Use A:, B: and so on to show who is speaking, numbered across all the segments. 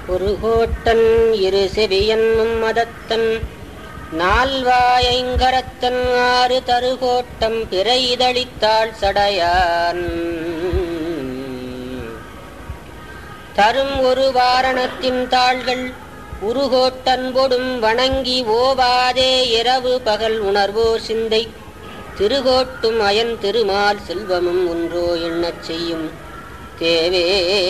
A: ஒரு கோட்டன் இரு செவியன்னும் மதத்தன் நால்வாயங்கரத்தன் ஆறு தருகோட்டம் பிறைதளித்தாள் சடையான் தரும் ஒரு வாரணத்தின் தாள்கள் உருகோட்டன்பொடும் வணங்கி ஓவாதே இரவு பகல் உணர்வோர் சிந்தை திருகோட்டும் அயன் திருமால் செல்வமும் ஒன்றோ எண்ணச் செய்யும் தேவே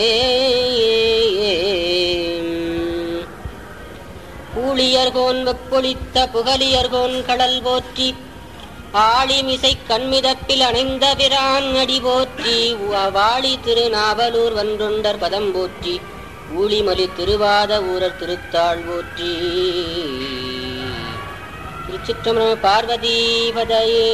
A: பூழியர்கோன் வெப்பொழித்த புகலியர்கோன் கடல் போற்றி ஆளிமிசை கண்மிதப்பில் அணைந்த பிரான் அடி போற்றி வா- வாழி திருநாவலூர் வன்றொண்டர் பதம் போற்றி ஊழிமலி திருவாத ஊரர் திருத்தாள் போற்றி திருச்சிற்றம்பலம் பார்வதி பதையே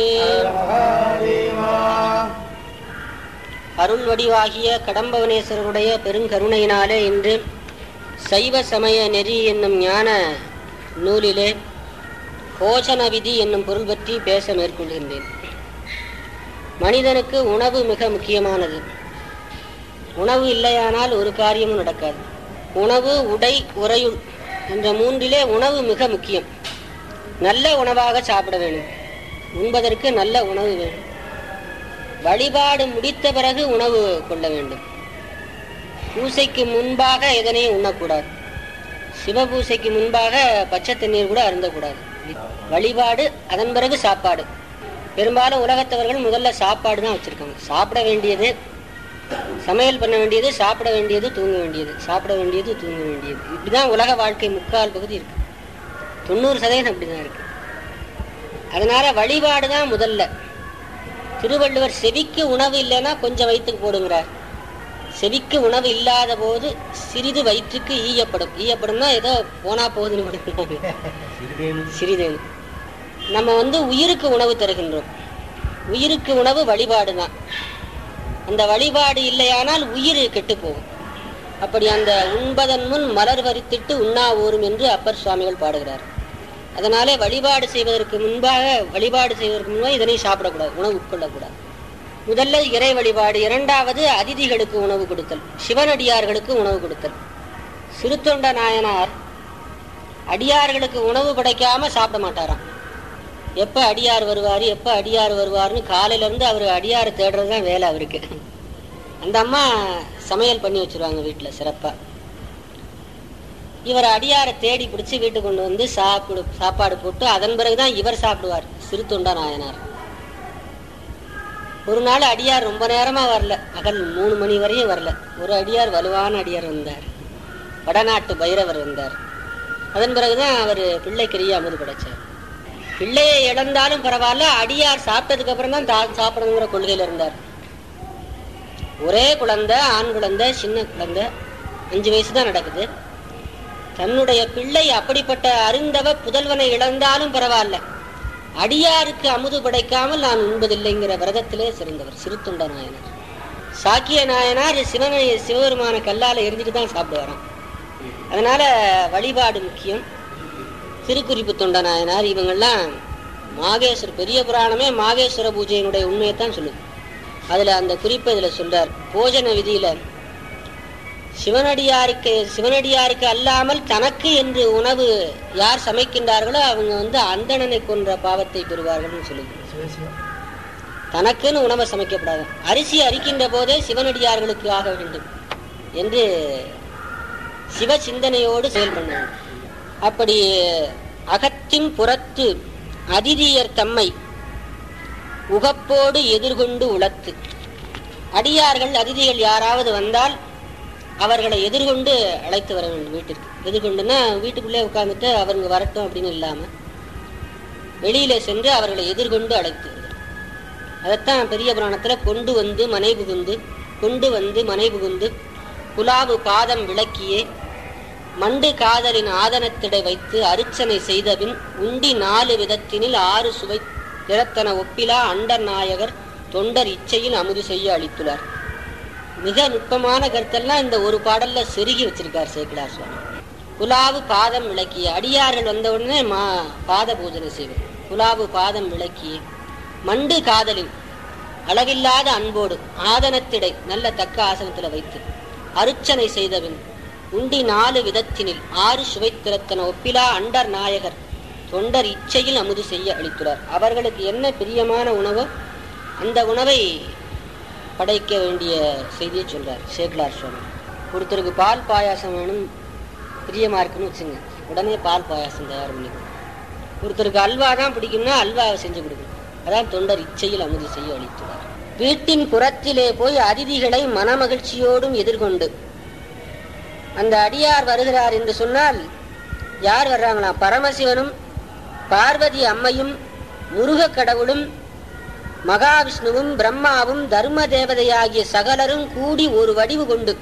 A: அருள் வடிவாகிய கடம்பவனேஸ்வரருடைய பெருங்கருணையினாலே இன்று சைவ சமய நெறி என்னும் ஞான நூலிலே போஜன விதி என்னும் பொருள் பற்றி பேச மேற்கொள்கின்றேன் மனிதனுக்கு உணவு மிக முக்கியமானது உணவு இல்லையானால் ஒரு காரியமும் நடக்காது உணவு உடை உறையுள் என்ற மூன்றிலே உணவு மிக முக்கியம் நல்ல உணவாக சாப்பிட வேண்டும் உண்பதற்கு நல்ல உணவு வேண்டும் வழிபாடு முடித்த பிறகு உணவு கொள்ள வேண்டும் பூசைக்கு முன்பாக எதனையும் உண்ணக்கூடாது சிவபூசைக்கு முன்பாக பச்சை தண்ணீர் கூட அருந்தக்கூடாது வழிபாடு அதன் பிறகு சாப்பாடு பெரும்பாலும் உலகத்தவர்கள் முதல்ல சாப்பாடு தான் வச்சிருக்காங்க சாப்பிட வேண்டியது சமையல் பண்ண வேண்டியது சாப்பிட வேண்டியது தூங்க வேண்டியது சாப்பிட வேண்டியது தூங்க வேண்டியது இப்படிதான் உலக வாழ்க்கை முக்கால் பகுதி இருக்கு தொண்ணூறு சதவீதம் அப்படிதான் இருக்கு அதனால வழிபாடு தான் முதல்ல திருவள்ளுவர் செவிக்கு உணவு இல்லைன்னா கொஞ்சம் வயிற்றுக்கு போடுங்கிறார் செவிக்கு உணவு இல்லாத போது சிறிது வயிற்றுக்கு ஈயப்படும் ஈயப்படும்னா ஏதோ போனா போகுதுன்னு மட்டும் சிறிதேனு நம்ம வந்து உயிருக்கு உணவு தருகின்றோம் உயிருக்கு உணவு வழிபாடு தான் அந்த வழிபாடு இல்லையானால் உயிர் கெட்டு போகும் அப்படி அந்த உண்பதன் முன் மலர் வரித்திட்டு உண்ணா ஊறும் என்று அப்பர் சுவாமிகள் பாடுகிறார் அதனாலே வழிபாடு செய்வதற்கு முன்பாக வழிபாடு செய்வதற்கு முன்பாக இதனை சாப்பிடக்கூடாது உணவு உட்கொள்ளக்கூடாது முதல்ல இறை வழிபாடு இரண்டாவது அதிதிகளுக்கு உணவு கொடுத்தல் சிவனடியார்களுக்கு உணவு கொடுத்தல் சிறுத்தொண்ட நாயனார் அடியார்களுக்கு உணவு படைக்காம சாப்பிட மாட்டாராம் எப்ப அடியார் வருவாரு எப்ப அடியார் வருவாருன்னு காலையில இருந்து அவர் அடியார் தேடுறது தான் வேலை அவருக்கு அந்த அம்மா சமையல் பண்ணி வச்சிருவாங்க வீட்டுல சிறப்பா இவர் அடியாரை தேடி பிடிச்சு வீட்டுக்கு கொண்டு வந்து சாப்பிடு சாப்பாடு போட்டு அதன் பிறகுதான் இவர் சாப்பிடுவார் சிறுத்தொண்டா நாயனார் ஒரு நாள் அடியார் ரொம்ப நேரமா வரல பகல் மூணு மணி வரையும் வரல ஒரு அடியார் வலுவான அடியார் வந்தார் வடநாட்டு பைரவர் வந்தார் அதன் பிறகுதான் அவர் பிள்ளைக்கரிய அமுது படைச்சார் பிள்ளையை இழந்தாலும் பரவாயில்ல அடியார் சாப்பிட்டதுக்கு அப்புறம் தான் தான் சாப்பிடணுங்கிற கொள்கையில இருந்தார் ஒரே குழந்தை ஆண் குழந்தை சின்ன குழந்தை அஞ்சு வயசு தான் நடக்குது தன்னுடைய பிள்ளை அப்படிப்பட்ட அருந்தவ புதல்வனை இழந்தாலும் பரவாயில்ல அடியாருக்கு அமுது படைக்காமல் நான் உண்பதில்லைங்கிற விரதத்திலே சிறந்தவர் சிறுத்தொண்ட நாயனார் சாக்கிய நாயனார் சிவனை சிவபெருமான கல்லால எரிஞ்சிட்டு தான் சாப்பிடுவாராம் அதனால வழிபாடு முக்கியம் திருக்குறிப்பு தொண்ட நாயனார் இவங்கெல்லாம் மாகேஸ்வர பெரிய புராணமே மாகேஸ்வர பூஜையினுடைய உண்மையை தான் சொல்லுது அதுல அந்த குறிப்பை இதுல சொல்றார் போஜன விதியில சிவனடியாருக்கு சிவனடியாருக்கு அல்லாமல் தனக்கு என்று உணவு யார் சமைக்கின்றார்களோ அவங்க வந்து அந்தணனை கொன்ற பாவத்தை பெறுவார்கள்னு சொல்லுது தனக்குன்னு உணவை சமைக்கப்படாது அரிசி அரிக்கின்ற போதே சிவனடியார்களுக்கு ஆக வேண்டும் என்று சிவ சிந்தனையோடு செயல் பண்ண வேண்டும் அப்படி அகத்தின் புறத்து அதிதியர் தம்மை உகப்போடு எதிர்கொண்டு உளத்து அடியார்கள் அதிதிகள் யாராவது வந்தால் அவர்களை எதிர்கொண்டு அழைத்து வர வேண்டும் வீட்டிற்கு எதிர்கொண்டுன்னா வீட்டுக்குள்ளே உட்கார்ந்துட்டு அவங்க வரட்டும் அப்படின்னு இல்லாம வெளியில சென்று அவர்களை எதிர்கொண்டு அழைத்து வருகிறார் அதைத்தான் பெரிய புராணத்துல கொண்டு வந்து மனை புகுந்து கொண்டு வந்து மனை புகுந்து குலாவு பாதம் விளக்கியே மண்டு காதலின் ஆதனத்திடை வைத்து அர்ச்சனை செய்தபின் உண்டி நாலு விதத்தினில் ஆறு சுவை திறத்தன ஒப்பிலா அண்டர் நாயகர் தொண்டர் இச்சையில் அமுது செய்ய அளித்துள்ளார் மிக நுட்பமான கருத்தெல்லாம் இந்த ஒரு பாடல்ல செருகி வச்சிருக்கார் சேக்கிலார் சுவாமி குலாவு பாதம் விளக்கிய அடியார்கள் வந்த உடனே மா பாத பூஜனை செய்வது குலாவு பாதம் விளக்கிய மண்டு காதலின் அளவில்லாத அன்போடு ஆதனத்திடை நல்ல தக்க ஆசனத்துல வைத்து அருச்சனை செய்தபின் உண்டி நாலு விதத்தினில் ஆறு சுவைத்திறத்தன ஒப்பிலா அண்டர் நாயகர் தொண்டர் இச்சையில் அமுது செய்ய அளித்துள்ளார் அவர்களுக்கு என்ன பிரியமான உணவோ அந்த உணவை படைக்க வேண்டிய செய்தியை சொல்றார் சேக்லார் சுவாமி ஒருத்தருக்கு பால் பாயாசம் வேணும் பிரியமா இருக்குன்னு வச்சுங்க உடனே பால் பாயாசம் தயார் பண்ணி ஒருத்தருக்கு அல்வா தான் பிடிக்கும்னா அல்வாவை செஞ்சு கொடுக்கணும் அதான் தொண்டர் இச்சையில் அமுது செய்ய அளித்துள்ளார் வீட்டின் புறத்திலே போய் அதிதிகளை மனமகிழ்ச்சியோடும் எதிர்கொண்டு அந்த அடியார் வருகிறார் என்று சொன்னால் யார் வர்றாங்களா பரமசிவனும் பார்வதி அம்மையும் முருகக் கடவுளும் மகாவிஷ்ணுவும் பிரம்மாவும் தர்ம தேவதையாகிய சகலரும் கூடி ஒரு வடிவு கொண்டு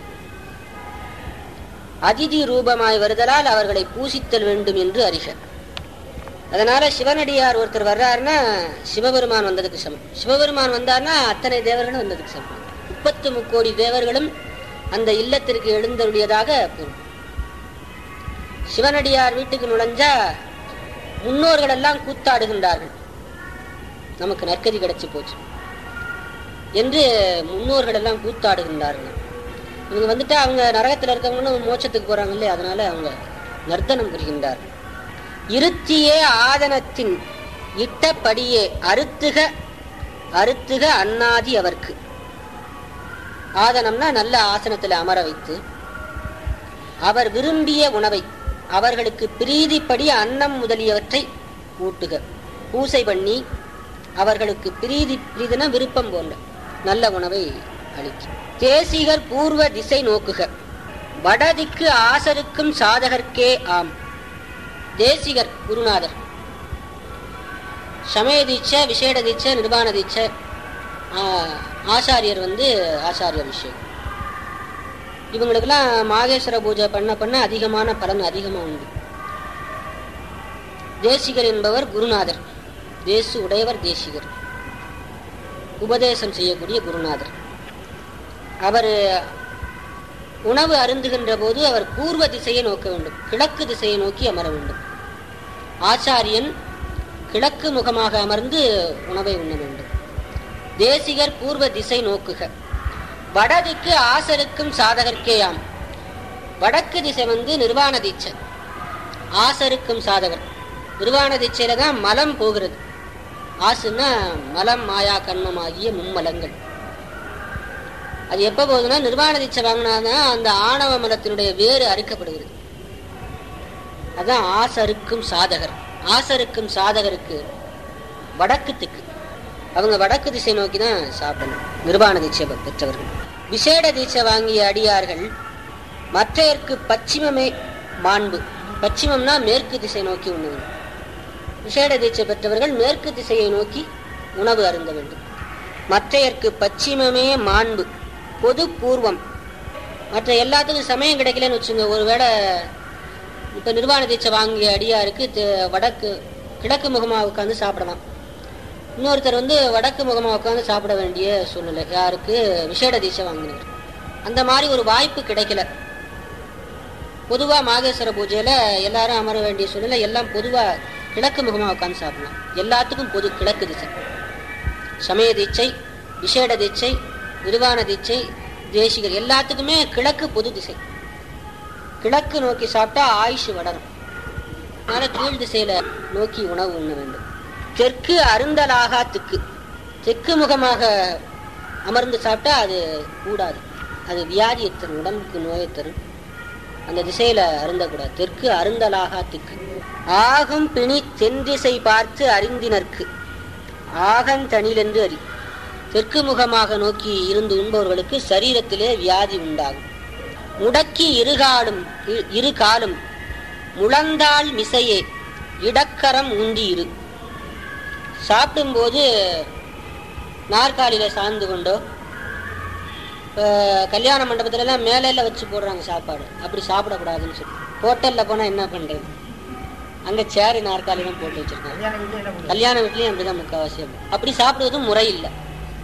A: அதிதி ரூபமாய் வருதலால் அவர்களை பூசித்தல் வேண்டும் என்று அறிக அதனால சிவனடியார் ஒருத்தர் வர்றாருன்னா சிவபெருமான் வந்ததுக்கு சமம் சிவபெருமான் வந்தார்னா அத்தனை தேவர்களும் வந்ததுக்கு சமம் முப்பத்து முக்கோடி தேவர்களும் அந்த இல்லத்திற்கு எழுந்தருளியதாக பொருள் சிவனடியார் வீட்டுக்கு நுழைஞ்சா முன்னோர்கள் எல்லாம் கூத்தாடுகின்றார்கள் நமக்கு நற்கதி கிடைச்சு போச்சு என்று முன்னோர்கள் எல்லாம் கூத்தாடுகின்றார்கள் இவங்க வந்துட்டு அவங்க நரகத்தில் இருக்கவங்களும் மோட்சத்துக்கு போறாங்க இல்லையா அதனால அவங்க நர்த்தனம் புரிகின்றார்கள் இருத்தியே ஆதனத்தின் இட்டபடியே அறுத்துக அறுத்துக அன்னாதி அவர்க்கு ஆதனம்னா நல்ல ஆசனத்தில் அமர வைத்து அவர் விரும்பிய உணவை அவர்களுக்கு பிரீதிப்படி அன்னம் முதலியவற்றை ஊட்டுக பூசை பண்ணி அவர்களுக்கு பிரீதி பிரீதினா விருப்பம் போன்ற நல்ல உணவை அளிக்கும் தேசிகர் பூர்வ திசை நோக்குக வடதிக்கு ஆசருக்கும் சாதகர்க்கே ஆம் தேசிகர் குருநாதர் சமய தீட்சை விசேட தீட்சை நிர்வாண தீட்சை ஆ- ஆசாரியர் வந்து ஆசாரிய விஷயம் இவங்களுக்கெல்லாம் மாகேஸ்வர பூஜை பண்ண பண்ண அதிகமான பலன் அதிகமாக உண்டு தேசிகர் என்பவர் குருநாதர் தேசு உடையவர் தேசிகர் உபதேசம் செய்யக்கூடிய குருநாதர் அவர் உணவு அருந்துகின்ற போது அவர் பூர்வ திசையை நோக்க வேண்டும் கிழக்கு திசையை நோக்கி அமர வேண்டும் ஆச்சாரியன் கிழக்கு முகமாக அமர்ந்து உணவை உண்ண வேண்டும் தேசிகர் பூர்வ திசை நோக்குக வடதிக்கு ஆசருக்கும் சாதகர்க்கேயாம் வடக்கு திசை வந்து நிர்வாண தீட்சை ஆசருக்கும் சாதகர் நிர்வாண தீட்சையில தான் மலம் போகிறது ஆசுன்னா மலம் மாயா கண்மம் ஆகிய மும்மலங்கள் அது எப்ப போகுதுன்னா நிர்வாண தீட்சை வாங்கினாதான் அந்த ஆணவ மலத்தினுடைய வேறு அறுக்கப்படுகிறது அதான் ஆசருக்கும் சாதகர் ஆசருக்கும் சாதகருக்கு வடக்கு திக்கு அவங்க வடக்கு திசை நோக்கி தான் சாப்பிடணும் நிர்வாண தீட்சை பெற்றவர்கள் விசேட தீட்சை வாங்கிய அடியார்கள் மற்றையருக்கு பச்சிமமே மாண்பு பச்சிமம்னா மேற்கு திசை நோக்கி உண்ண வேண்டும் விசேட தீட்சை பெற்றவர்கள் மேற்கு திசையை நோக்கி உணவு அருந்த வேண்டும் மற்றையருக்கு பச்சிமமே மாண்பு பொது பூர்வம் மற்ற எல்லாத்துக்கும் சமயம் கிடைக்கலன்னு வச்சுங்க ஒருவேளை இப்ப நிர்வாண தீட்சை வாங்கிய அடியாருக்கு தெ- வடக்கு கிழக்கு முகமா உட்காந்து சாப்பிடலாம் இன்னொருத்தர் வந்து வடக்கு முகமா உட்காந்து சாப்பிட வேண்டிய சூழ்நிலை யாருக்கு விசேட தீட்சை வாங்கினவர் அந்த மாதிரி ஒரு வாய்ப்பு கிடைக்கல பொதுவா மாகேஸ்வர பூஜையில எல்லாரும் அமர வேண்டிய சூழ்நிலை எல்லாம் பொதுவா கிழக்கு முகமா உட்காந்து சாப்பிடலாம் எல்லாத்துக்கும் பொது கிழக்கு திசை சமய தீட்சை விசேட தீட்சை நிர்வாண தீட்சை தேசிகர் எல்லாத்துக்குமே கிழக்கு பொது திசை கிழக்கு நோக்கி சாப்பிட்டா ஆயுஷ் வளரும் அதனால கீழ் திசையில நோக்கி உணவு உண்ண வேண்டும் தெற்கு அருந்தலாகா திக்கு தெற்கு முகமாக அமர்ந்து சாப்பிட்டா அது கூடாது அது வியாதியை தரும் உடம்புக்கு நோயை தரும் அந்த திசையில அருந்தக்கூடாது தெற்கு அருந்தலாகா திக்கு ஆகும் பிணி தென் திசை பார்த்து அறிந்தினர்க்கு ஆகந்தனிலென்று அறி தெற்கு முகமாக நோக்கி இருந்து உண்பவர்களுக்கு சரீரத்திலே வியாதி உண்டாகும் முடக்கி இருகாலும் இ- இரு காலும் முழந்தாள் மிசையே இடக்கரம் ஊந்தி இரு சாப்பிடும்போது நாற்காலியில சார்ந்து கொண்டோ இப்போ கல்யாண மண்டபத்துலலாம் மேலையில வச்சு போடுறாங்க சாப்பாடு அப்படி சாப்பிடக்கூடாதுன்னு சொல்லி ஹோட்டலில் போனால் என்ன பண்ணுறது அங்கே சேரு நாற்காலிலாம் போட்டு வச்சிருக்காங்க கல்யாண வீட்லயும் அப்படிதான் முக்கால்வாசி அப்படி. அப்படி சாப்பிடுவதும் முறை இல்லை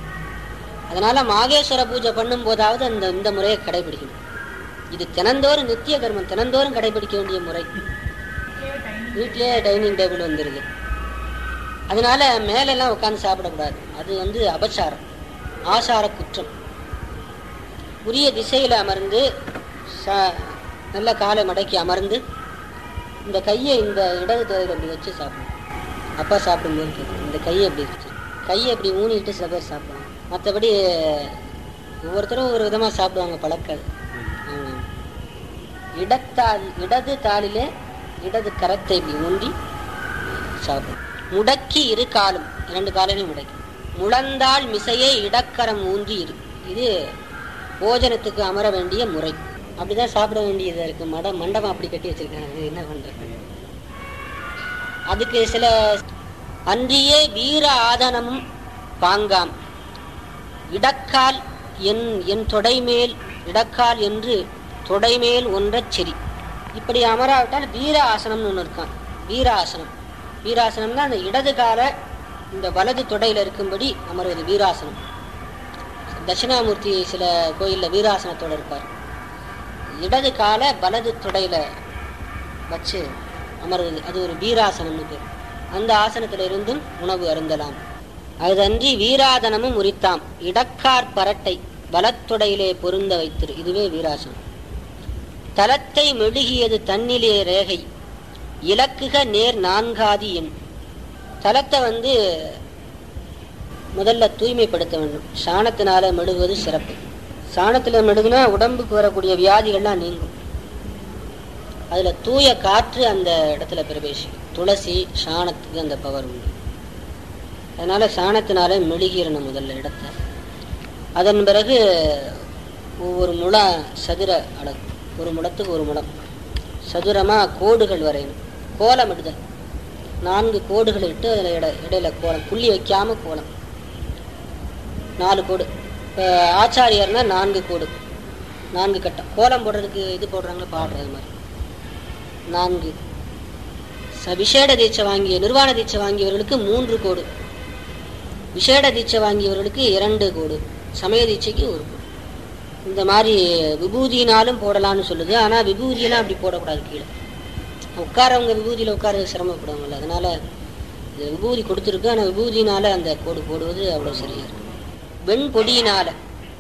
A: அதனால மாகேஸ்வர பூஜை பண்ணும் போதாவது அந்த இந்த முறையை கடைபிடிக்கணும் இது தினந்தோறும் நித்திய கர்மம் தினந்தோறும் கடைபிடிக்க வேண்டிய முறை வீட்டிலேயே டைனிங் டேபிள் வந்துருது அதனால மேலெல்லாம் உட்காந்து சாப்பிடக்கூடாது அது வந்து அபச்சாரம் ஆசார குற்றம் உரிய திசையில அமர்ந்து சா- நல்லா காலை மடக்கி அமர்ந்து இந்த கையை இந்த இடது தொகையில் இப்படி வச்சு சாப்பிடணும் அப்பா சாப்பிடும்போது கேட்கும் இந்த கையை எப்படி வச்சு கையை இப்படி ஊனிட்டு சில பேர் சாப்பிடுவாங்க மற்றபடி ஒவ்வொருத்தரும் ஒரு விதமாக சாப்பிடுவாங்க பழக்காது ஆமாம். இடத்தால் இடது தாளிலே இடது கரத்தை இப்படி ஊண்டி சாப்பிடும் முடக்கி இரு காலும் இரண்டு காலையும் முடக்கி முழந்தாள் மிசையே இடக்கரம் ஊன்றி இரு இது போஜனத்துக்கு அமர வேண்டிய முறை அப்படிதான் சாப்பிட வேண்டியதா இருக்கு மட மண்டபம் அப்படி கட்டி வச்சிருக்காங்க அது என்ன பண்றது அதுக்கு சில அன்றியே வீர ஆதனமும் பாங்காம் இடக்கால் என் என் தொடைமேல் இடக்கால் என்று தொடைமேல் ஒன்றச் செறி இப்படி அமராவிட்டால் வீர ஆசனம்னு ஒன்று இருக்கான் வீர ஆசனம் வீராசனம்னா அந்த இடது கால இந்த வலது தொடையில இருக்கும்படி அமர்வது வீராசனம் தட்சிணாமூர்த்தி சில கோயில்ல வீராசனத்தோட இருப்பார் இடது கால வலது தொடையில வச்சு அமர்வது அது ஒரு வீராசனம்னு பேர் அந்த ஆசனத்துல இருந்தும் உணவு அருந்தலாம் அதன்றி வீராதனமும் உரித்தாம் இடக்கார் பரட்டை வலத்தொடையிலே பொருந்த வைத்திரு இதுவே வீராசனம் தலத்தை மெழுகியது தன்னிலே ரேகை இலக்குக நேர் நான்காதி எண் தலத்தை வந்து முதல்ல தூய்மைப்படுத்த வேண்டும் சாணத்தினால மெழுகுவது சிறப்பு சாணத்துல மெழுகுனா உடம்புக்கு வரக்கூடிய வியாதிகள்லாம் நீங்கும் அதுல தூய காற்று அந்த இடத்துல பிரவேசிக்கும் துளசி சாணத்துக்கு அந்த பவர் உண்டு அதனால சாணத்தினால மெழுகிடணும் முதல்ல இடத்த அதன் பிறகு ஒவ்வொரு முழ சதுர அளவு ஒரு முடத்துக்கு ஒரு முடம் சதுரமா கோடுகள் வரையணும் கோலம் இடுதல் நான்கு கோடுகள் இட்டு அதில் இட இடையில கோலம் புள்ளி வைக்காம கோலம் நாலு கோடு இப்போ ஆச்சாரியர்னா நான்கு கோடு நான்கு கட்டம் கோலம் போடுறதுக்கு இது போடுறாங்களே பாடுறது மாதிரி நான்கு ச விசேட தீட்சை வாங்கிய நிர்வாண தீட்சை வாங்கியவர்களுக்கு மூன்று கோடு விசேட தீட்சை வாங்கியவர்களுக்கு இரண்டு கோடு சமய தீட்சைக்கு ஒரு கோடு இந்த மாதிரி விபூதினாலும் போடலாம்னு சொல்லுது ஆனால் விபூதியெல்லாம் அப்படி போடக்கூடாது கீழே உட்காரவங்க விபூதியில் உட்கார சிரமப்படுவாங்கல்ல அதனால இது விபூதி கொடுத்துருக்கு ஆனால் விபூதினால அந்த கோடு போடுவது அவ்வளோ சரியா இருக்கு வெண் பொடியினால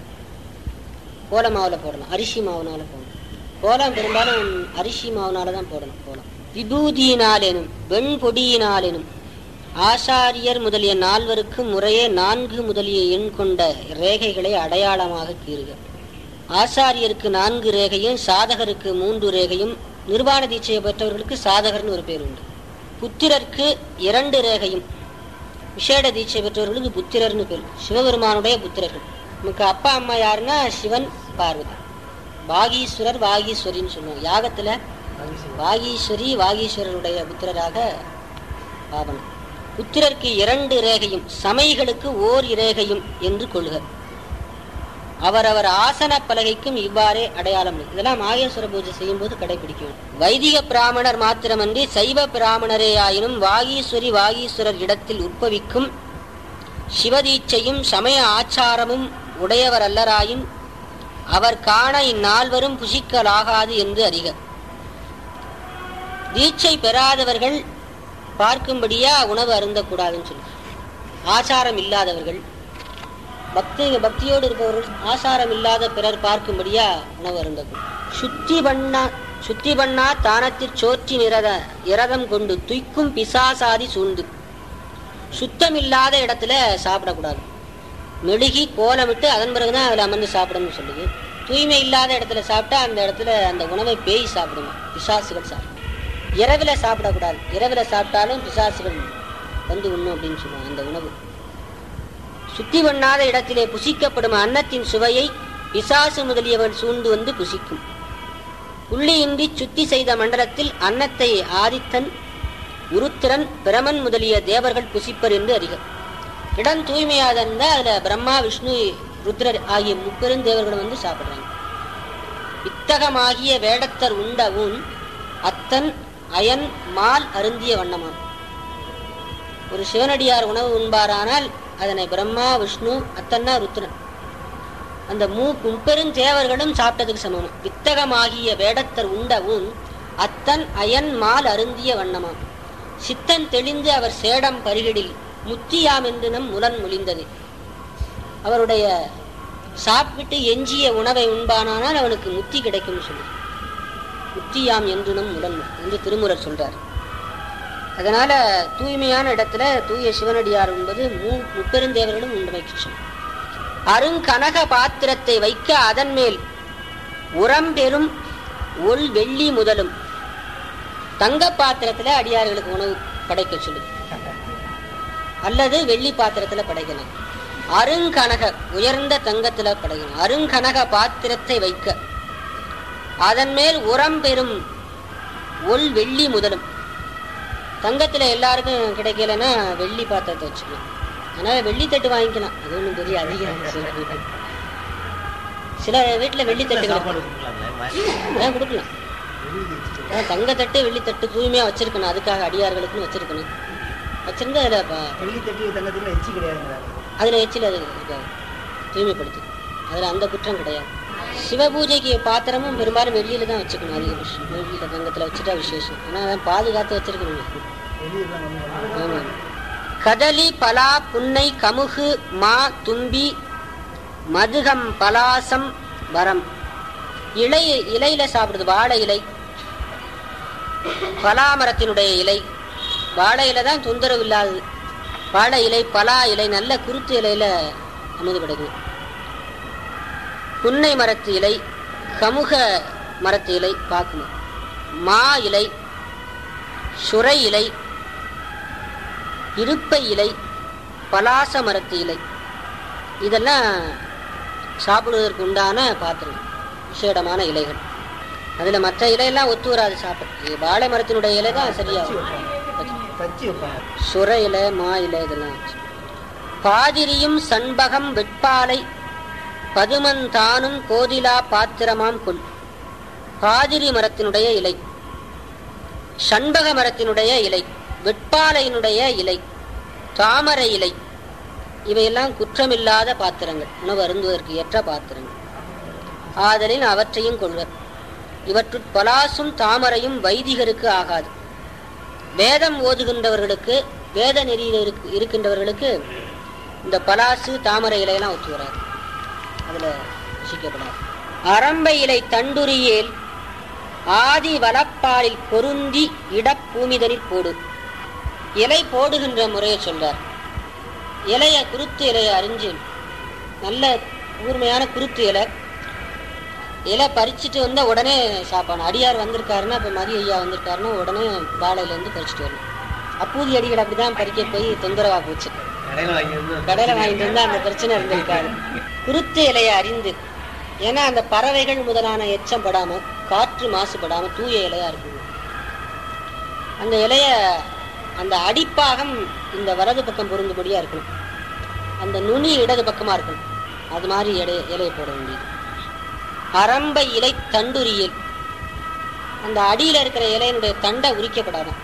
A: கோல மாவில் போடலாம் அரிசி மாவுனால போடணும் கோலம் பெரும்பாலும் அரிசி மாவுனால தான் போடணும் கோலம் விபூதியினாலேனும் வெண் பொடியினாலேனும் ஆசாரியர் முதலிய நால்வருக்கும் முறையே நான்கு முதலிய எண் கொண்ட ரேகைகளை அடையாளமாக கீறுக ஆசாரியருக்கு நான்கு ரேகையும் சாதகருக்கு மூன்று ரேகையும் நிர்வாண தீட்சையை பெற்றவர்களுக்கு சாதகர்னு ஒரு பேர் உண்டு புத்திரருக்கு இரண்டு ரேகையும் விசேட தீட்சை பெற்றவர்களுக்கு புத்திரர்னு பேர் சிவபெருமானுடைய புத்திரர்கள் நமக்கு அப்பா அம்மா யாருன்னா சிவன் பார்வதி வாகீஸ்வரர் வாகீஸ்வரின்னு சொல்லுவோம் யாகத்துல வாகீஸ்வரி வாகீஸ்வரருடைய புத்திரராக பாவனம் புத்திரருக்கு இரண்டு ரேகையும் சமைகளுக்கு ஓர் இரேகையும் என்று கொள்க அவரவர் ஆசன பலகைக்கும் இவ்வாறே அடையாளம் இருக்கு. இதெல்லாம் மாகேஸ்வர பூஜை செய்யும் போது கடைபிடிக்க வேண்டும் வைதிக பிராமணர் மாத்திரமன்றி சைவ பிராமணரே ஆயினும் வாகீஸ்வரி வாகீஸ்வரர் இடத்தில் உற்பவிக்கும் சிவதீட்சையும் சமய ஆச்சாரமும் உடையவர் அல்லராயின் அவர் காண இந்நால்வரும் புசிக்கலாகாது என்று அறிக தீட்சை பெறாதவர்கள் பார்க்கும்படியா உணவு அருந்தக்கூடாதுன்னு சொல்லு ஆச்சாரம் இல்லாதவர்கள் பக்தி பக்தியோடு இருப்பவர்கள் ஆசாரம் இல்லாத பிறர் பார்க்கும்படியா உணவு அருந்தக்கூடாது சுத்தி பண்ணா சுத்தி பண்ணா தானத்திற் சோற்றி நிரத இரதம் கொண்டு துய்க்கும் பிசாசாதி சூழ்ந்து சுத்தமில்லாத இடத்துல சாப்பிடக்கூடாது மெழுகி கோலமிட்டு அதன் பிறகுதான் அதில் அமர்ந்து சாப்பிடணும்னு சொல்லுது தூய்மை இல்லாத இடத்துல சாப்பிட்டா அந்த இடத்துல அந்த உணவை பேய் சாப்பிடுமா பிசாசுகள் சாப்பிடும் இரவுல சாப்பிடக்கூடாது இரவுல சாப்பிட்டாலும் பிசாசுகள் வந்து உண்ணும் அப்படின்னு சொல்லுவாங்க அந்த உணவு சுத்தி பண்ணாத இடத்திலே புசிக்கப்படும் அன்னத்தின் சுவையை பிசாசு முதலியவன் சூழ்ந்து வந்து புசிக்கும் புள்ளியின்றி சுத்தி செய்த மண்டலத்தில் அன்னத்தை ஆதித்தன் உருத்திரன் பிரமன் முதலிய தேவர்கள் புசிப்பர் என்று அறிக இடம் தூய்மையாக இருந்தால் அதுல பிரம்மா விஷ்ணு ருத்ரர் ஆகிய முப்பெரும் தேவர்களும் வந்து சாப்பிடுறாங்க வித்தகமாகிய வேடத்தர் உண்ட ஊன் அத்தன் அயன் மால் அருந்திய வண்ணமாம் ஒரு சிவனடியார் உணவு உண்பாரானால் அதனை பிரம்மா விஷ்ணு அத்தன்னா ருத்ரன் அந்த மூ முப்பெரும் தேவர்களும் சாப்பிட்டதுக்கு சமம் வித்தகமாகிய வேடத்தர் உண்ட ஊன் அத்தன் அயன் மால் அருந்திய வண்ணமாம் சித்தன் தெளிந்து அவர் சேடம் பருகிடில் முத்தியாம் என்று நம் முலன் மொழிந்தது அவருடைய சாப்பிட்டு எஞ்சிய உணவை உண்பானானால் அவனுக்கு முத்தி கிடைக்கும்னு சொல்லி முத்தியாம் என்றுனும் உடன் என்று திருமுறர் சொல்றார் அதனால தூய்மையான இடத்துல தூய சிவனடியார் என்பது மூ முப்பெருந்தேவர்களும் உண்மை கிருஷ்ணன் அருங்கனக பாத்திரத்தை வைக்க அதன் மேல் உரம் பெறும் ஒள் வெள்ளி முதலும் தங்க பாத்திரத்துல அடியார்களுக்கு உணவு படைக்க சொல்லு அல்லது வெள்ளி பாத்திரத்துல படைக்கலாம் அருங்கனக உயர்ந்த தங்கத்துல படைக்கணும் அருங்கனக பாத்திரத்தை வைக்க அதன் மேல் உரம் பெறும் ஒள் வெள்ளி முதலும் தங்கத்துல எல்லாருக்கும் கிடைக்கலன்னா வெள்ளி பாத்திரத்தை வச்சுக்கலாம் அதனால வெள்ளி தட்டு வாங்கிக்கலாம் அது ஒன்றும் பெரிய அதிகம் இல்லை. சில வீட்டுல வெள்ளி தட்டுகள்
B: சாப்பாடு கொடுக்கலாங்களே மாதிரி
A: ஏன் கொடுக்கலாம் அதான் தங்கத்தட்டு வெள்ளித்தட்டு தூய்மையா வச்சிருக்கணும் அதுக்காக அடியார்களுக்குன்னு வச்சிருக்கணும் வச்சிருந்தா அதுல ப-
B: வெள்ளி தட்டி தங்கத்துல எச்சி கிடையாதுங்கிறாங்க
A: அதுல எச்சில் அது இருக்காது தூய்மைப்படுத்தி அதுல அந்த குற்றம் கிடையாது சிவபூஜைக்கு பாத்திரமும் பெரும்பாலும் வெளியில தான் வச்சுக்கணும் அதிக விஷயம் வெளியில தங்கத்துல வச்சுட்டா விசேஷம் ஆனா அதான் பாதுகாத்து வச்சிருக்கணும்
B: வெளியே தான் ஒண்ணும் பண்ண
A: ஆமா கதலி பலா புன்னை கமுகு மா தும்பி மதுகம் பலாசம் வரம் இலை இலையில சாப்பிடுது வாழை இலை பலாமரத்தினுடைய இலை வாழை இலை தான் தொந்தரவு இல்லாதது வாழை இலை பலா இலை நல்ல குருத்து இலையில அமுது கிடைக்கும் புன்னை மரத்து இலை கமுக மரத்து இலை பார்க்கணும் மா இலை சுரை இலை இருப்பை இலை பலாச மரத்து இலை இதெல்லாம் சாப்பிடுவதற்கு உண்டான பாத்திரம் விசேடமான இலைகள் அதில் மற்ற இலையெல்லாம் ஒத்து வராது சாப்பிட வாழை மரத்தினுடைய இலை தான் சரியாகும்
B: தச்சு வைப்பாங்க
A: சுர இலை மா இலை இதெல்லாம் வச்சு. பாதிரியும் சண்பகம் வெட்பாலை பதுமந்தானும் கோதிலா பாத்திரமாம் கொள் பாதிரி மரத்தினுடைய இலை சண்பக மரத்தினுடைய இலை வெட்பாலையினுடைய இலை தாமரை இலை இவையெல்லாம் குற்றமில்லாத பாத்திரங்கள் உணவு அருந்துவதற்கு ஏற்ற பாத்திரங்கள் ஆதலின் அவற்றையும் கொள்வர் இவற்றுட் பலாசும் தாமரையும் வைதிகருக்கு ஆகாது வேதம் ஓதுகின்றவர்களுக்கு வேத நெறியில் இருக்கு- இருக்கின்றவர்களுக்கு இந்த பலாசு தாமரை இலையெல்லாம் ஒத்து வராது அதுல ருசிக்கப்படாது அரம்பை இலை தண்டுரியேல் ஆதி வலப்பாலில் பொருந்தி இடப்பூமிதனில் போடு இலை போடுகின்ற முறையை சொல்றார் இலைய குருத்து இலையை அறிஞ்சு நல்ல கூர்மையான குருத்து இலை இலை பறிச்சுட்டு வந்தா உடனே சாப்பிடணும் அடியார் வந்திருக்காருன்னா இப்போ மதிய ஐயா வந்திருக்காருன்னா உடனே வாழையிலேருந்து பறிச்சுட்டு வரணும் அப்பூதி அடிகள் அப்படிதான் பறிக்க போய் தொந்தரவா போச்சு
B: கடையில வாங்கி வந்து
A: கடையில வாங்கிட்டு வந்தா அந்த பிரச்சனை இருந்திருக்காது குருத்து இலையை அறிந்து ஏன்னா அந்த பறவைகள் முதலான எச்சம் படாம காற்று மாசுபடாம தூய இலையா இருக்கும் அந்த இலைய அந்த அடிப்பாகம் இந்த வலது பக்கம் பொருந்தும்படியா இருக்கணும் அந்த நுனி இடது பக்கமா இருக்கணும் அது மாதிரி இலைய இலையை போட வேண்டியது அரம்பை இலை தண்டுரியல் அந்த அடியில இருக்கிற இலையினுடைய தண்டை உரிக்கப்படாதான்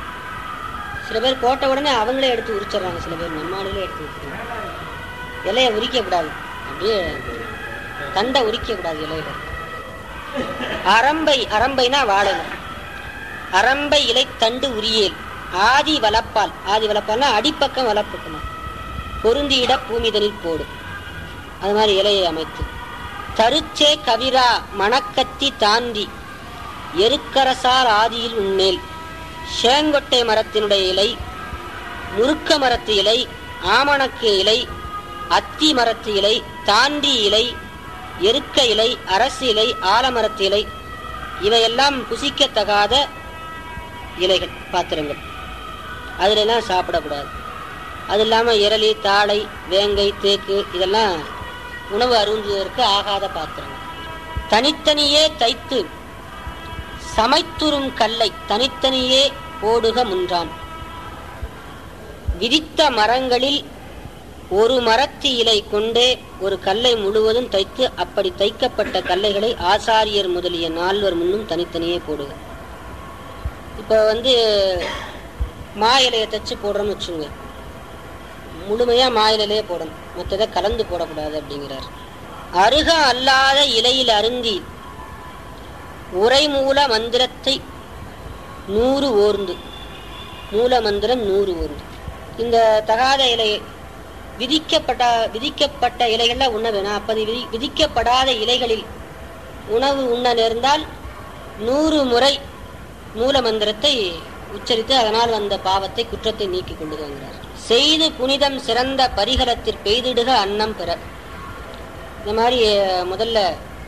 A: சில பேர் போட்ட உடனே அவங்களே எடுத்து உரிச்சிடுறாங்க சில பேர் நம்மாலே எடுத்து உரிச்சிடுறாங்க இலையை உரிக்கக்கூடாது அப்படியே தண்டை உரிக்கக்கூடாது இலையில அரம்பை அரம்பைனா வாழை மரம். அரம்பை இலை தண்டு உரியேல் ஆதி வளப்பால் ஆதி வளப்பால்னா அடிப்பக்கம் வளப்பக்கமா பொருந்தியிட பூமிதனில் போடு அது மாதிரி இலையை அமைத்து தருச்சே கவிரா மணக்கத்தி தாண்டி எருக்கரசார் ஆதியில் உன்னேல் சேங்கொட்டை மரத்தினுடைய இலை முருக்க மரத்து இலை ஆமணக்கு இலை அத்தி மரத்து இலை தாண்டி இலை எருக்க இலை அரசு இலை ஆலமரத்து இலை இவையெல்லாம் புசிக்கத்தகாத இலைகள் பாத்திரங்கள் அதுல எல்லாம் சாப்பிடக்கூடாது அது இல்லாமல் இரளி தாளை வேங்கை தேக்கு இதெல்லாம் உணவு அருந்துவதற்கு ஆகாத பாத்திரங்கள் தனித்தனியே தைத்து சமைத்துறும் கல்லை தனித்தனியே போடுக முன்றான் விதித்த மரங்களில் ஒரு மரத்து இலை கொண்டே ஒரு கல்லை முழுவதும் தைத்து அப்படி தைக்கப்பட்ட கல்லைகளை ஆசாரியர் முதலிய நால்வர் முன்னும் தனித்தனியே போடுக இப்போ வந்து மா இலையை தைச்சு போடுறோம்னு வச்சுங்க முழுமையா மா இலையிலே போடணும் மற்றதை கலந்து போடக்கூடாது அப்படிங்கிறார் அருக அல்லாத இலையில் அருந்தி உரை மூல மந்திரத்தை நூறு ஓர்ந்து மூல மந்திரம் நூறு ஓர்ந்து இந்த தகாத இலை விதிக்கப்பட்ட விதிக்கப்பட்ட இலைகள்ல உண்ண வேணாம் அப்படி விதி விதிக்கப்படாத இலைகளில் உணவு உண்ண நேர்ந்தால் நூறு முறை மூல மந்திரத்தை உச்சரித்து அதனால் வந்த பாவத்தை குற்றத்தை நீக்கி கொண்டு வாங்கிறார் செய்து புனிதம் சிறந்த பரிகரத்தில் பெய்திடுக அன்னம் பெற இந்த மாதிரி அஹ், முதல்ல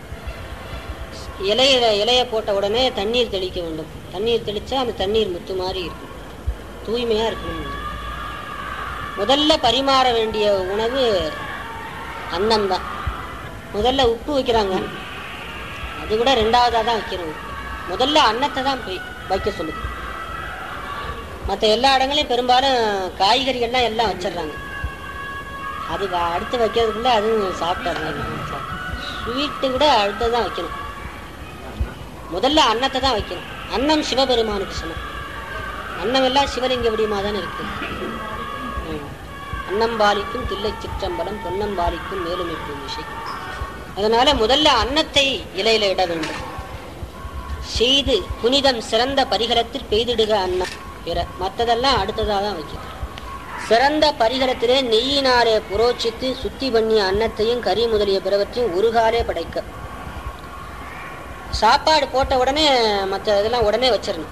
A: இலையில இலைய போட்ட உடனே தண்ணீர் தெளிக்க வேண்டும் தண்ணீர் தெளிச்சா அந்த தண்ணீர் முத்து மாதிரி இருக்கும் தூய்மையா இருக்கணும் முதல்ல பரிமாற வேண்டிய உணவு அன்னம் தான் முதல்ல உப்பு வைக்கிறாங்க அது கூட ரெண்டாவதா தான் வைக்கணும் உப்பு. முதல்ல அன்னத்தை தான் போய் வைக்க சொல்லுது மற்ற எல்லா இடங்களையும் பெரும்பாலும் காய்கறிகள்லாம் எல்லாம் வச்சிடுறாங்க அது வ- அடுத்து வைக்கிறதுக்குள்ள அதுவும் சாப்பிட்டாங்க ஸ்வீட்டு கூட அடுத்து தான் வைக்கணும் முதல்ல அன்னத்தை தான் வைக்கணும் அன்னம் சிவபெருமானுக்கு சமம் அன்னம் எல்லாம் சிவலிங்க வடிவமாக தானே இருக்கு ம். அன்னம் பாலிக்கும் தில்லை சிற்றம்பலம் பொன்னம் பாலிக்கும் மேலும் இப்போ விஷை அதனால முதல்ல அன்னத்தை இலையில இட வேண்டும் செய்து புனிதம் சிறந்த பரிகரத்தில் பெய்திடுக அன்னம் பிற மற்றதெல்லாம் அடுத்ததாக தான் வைக்கணும் சிறந்த பரிகரத்திலே நெய்யினாலே புரோச்சித்து சுத்தி பண்ணிய அன்னத்தையும் கறி முதலிய பிறவற்றையும் ஒரு காலே படைக்க சாப்பாடு போட்ட உடனே மற்ற இதெல்லாம் உடனே வச்சிடணும்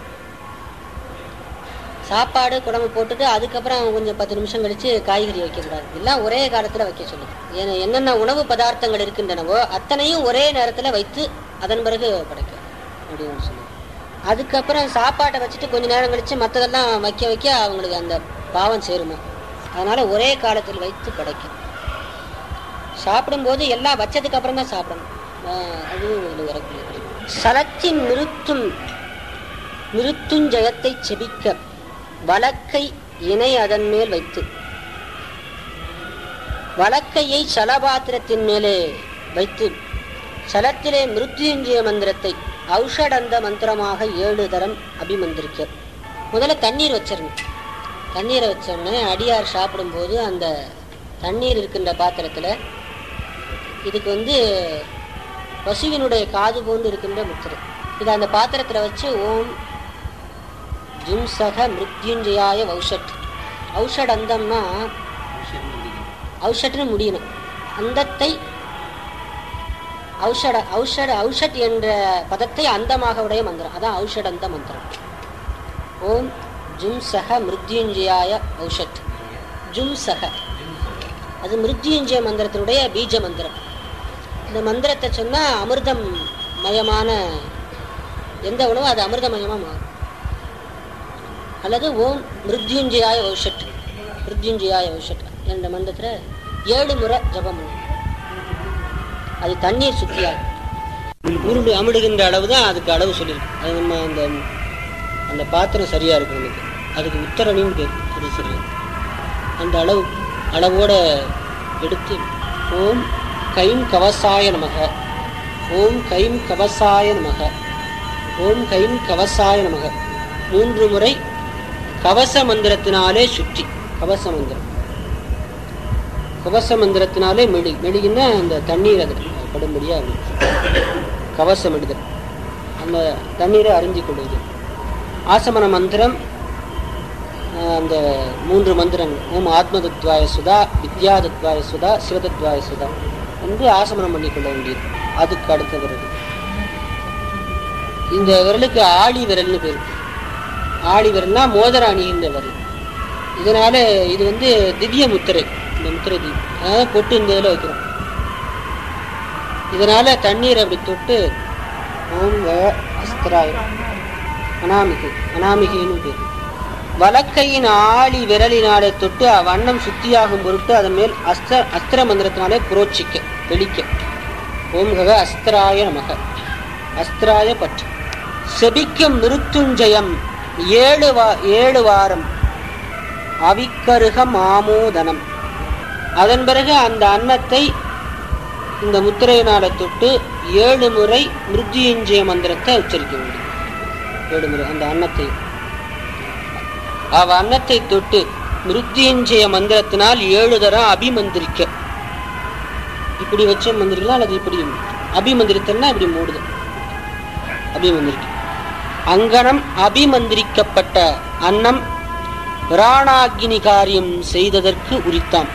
A: சாப்பாடு குழம்பு போட்டுட்டு அதுக்கப்புறம் கொஞ்சம் பத்து நிமிஷம் கழிச்சு காய்கறி வைக்கக்கூடாது எல்லாம் ஒரே காலத்துல வைக்க சொல்லுது ஏன்னா என்னென்ன உணவு பதார்த்தங்கள் இருக்கின்றனவோ அத்தனையும் ஒரே நேரத்துல வைத்து அதன் பிறகு படைக்க அப்படின்னு சொல்லுது அதுக்கப்புறம் சாப்பாட்டை வச்சுட்டு கொஞ்ச நேரம் கழிச்சு மற்றதெல்லாம் வைக்க வைக்க அவங்களுக்கு அந்த பாவம் சேருமா அதனால ஒரே காலத்தில் வைத்து படைக்க சாப்பிடும்போது எல்லாம் வச்சதுக்கு அப்புறம் தான் சாப்பிடணும் ஆஹ் அதுவும் இதுல வரக்கூடியது சலத்தின் நிறுத்தும் நிறுத்துஞ்சயத்தை செபிக்க வலக்கை இணை அதன் மேல் வைத்து வலக்கையை சலபாத்திரத்தின் மேலே வைத்து சலத்திலே மிருத்யுஞ்சய மந்திரத்தை ஔஷடந்த மந்திரமாக ஏழு தரம் அபிமந்திரிக்க முதல்ல தண்ணீர் வச்சிடணும் தண்ணீரை வச்சோடனே அடியார் சாப்பிடும்போது அந்த தண்ணீர் இருக்கின்ற பாத்திரத்தில் இதுக்கு வந்து பசுவினுடைய காது போன்று இருக்கின்ற முத்திரை இதை அந்த பாத்திரத்தில் வச்சு ஓம் ஜும்சக மிருத்யுஞ்சயாய ஔஷட் ஔஷட் அந்தம்னா ஔஷட்னு முடியணும் அந்தத்தை ஔஷட ஔஷட ஔஷட் என்ற பதத்தை அந்தமாக உடைய மந்திரம் அதான் ஔஷட் அந்த மந்திரம் ஓம் ஜும்சக மிருத்யுஞ்சயாய ஔஷட் ஜும்சக அது மிருத்யுஞ்சய மந்திரத்தினுடைய பீஜ மந்திரம் இந்த மந்திரத்தை சொன்னா அமிர்தம் மயமான எந்த உணவும் அது அமிர்தமயமா மாறும் அல்லது ஓம் மிருத்யுஞ்சயாய ஔஷட் மிருத்யுஞ்சயாய ஔஷட் என்ற மந்திரத்துல ஏழு முறை ஜபம் பண்ணணும் அது தண்ணீர் சுத்தியாகும் உருண்டு அமிடுகின்ற அளவு தான் அதுக்கு அளவு சொல்லியிருக்கு அது நம்ம அந்த அந்த பாத்திரம் சரியா இருக்கு நமக்கு அதுக்கு உத்தரணின்னு பேர் அது சரியா அந்த அளவு அளவோட எடுத்து ஓம் கைம் கவசாய நமக ஓம் கைம் கவசாய நமக ஓம் கைம் கவசாய நமக மூன்று முறை கவச மந்திரத்தினாலே சுற்றி கவச மந்திரம் கவச மந்திரத்தினாலே மெடி மெடிகின்னா அந்த தண்ணீர் அது படும்படியா அப்படி கவசம் மெடிதல் அந்த தண்ணீரை அறிஞ்சு கொள்வது ஆசமன மந்திரம் ஆஹ், அந்த மூன்று மந்திரங்கள் ஓம் ஆத்மதத்வாய சுதா வித்யாதத்வாய சுதா சிவதத்வாய சுதா என்று ஆசமனம் பண்ணி கொள்ள வேண்டியது அதுக்கு அடுத்த விரல் இந்த விரலுக்கு ஆழி விரல்னு பேர் ஆழி விரல்னா மோதிர அணிகின்ற விரல் இதனால இது வந்து திவ்ய முத்திரை இந்த முத்திரை தி அதாவது பொட்டு இந்த இதில் வைக்கிறோம் இதனால தண்ணீர் அப்படி தொட்டு ஓம் வ அஸ்திராய அனாமிகை அனாமிகைன்னு பேர் வலக்கையின் ஆழி விரலினாலே தொட்டு அவ்வண்ணம் சுத்தியாகும் பொருட்டு அதன் மேல் அஸ்த அஸ்திர மந்திரத்தினாலே புரோட்சிக்க தெளிக்க ஓம் கக அஸ்திராய நமக அஸ்திராய பற்று செபிக்கும் மிருத்துஞ்சயம் ஏழு வா ஏழு வாரம் அவிக்கருக மாமோதனம் அதன் பிறகு அந்த அன்னத்தை இந்த முத்திரையினால தொட்டு ஏழு முறை மிருத்யுஞ்சய மந்திரத்தை உச்சரிக்க வேண்டும் ஏழு முறை அந்த அன்னத்தை அவ அன்னத்தை தொட்டு மிருத்யுஞ்சய மந்திரத்தினால் ஏழு தரம் அபிமந்திரிக்க இப்படி வச்ச மந்திரிக்கலாம் அல்லது இப்படி அபிமந்திரித்தல்னா இப்படி மூடுது அபிமந்திரிக்க அங்கனம் அபிமந்திரிக்கப்பட்ட அன்னம் பிராணாகினி காரியம் செய்ததற்கு உரித்தாம்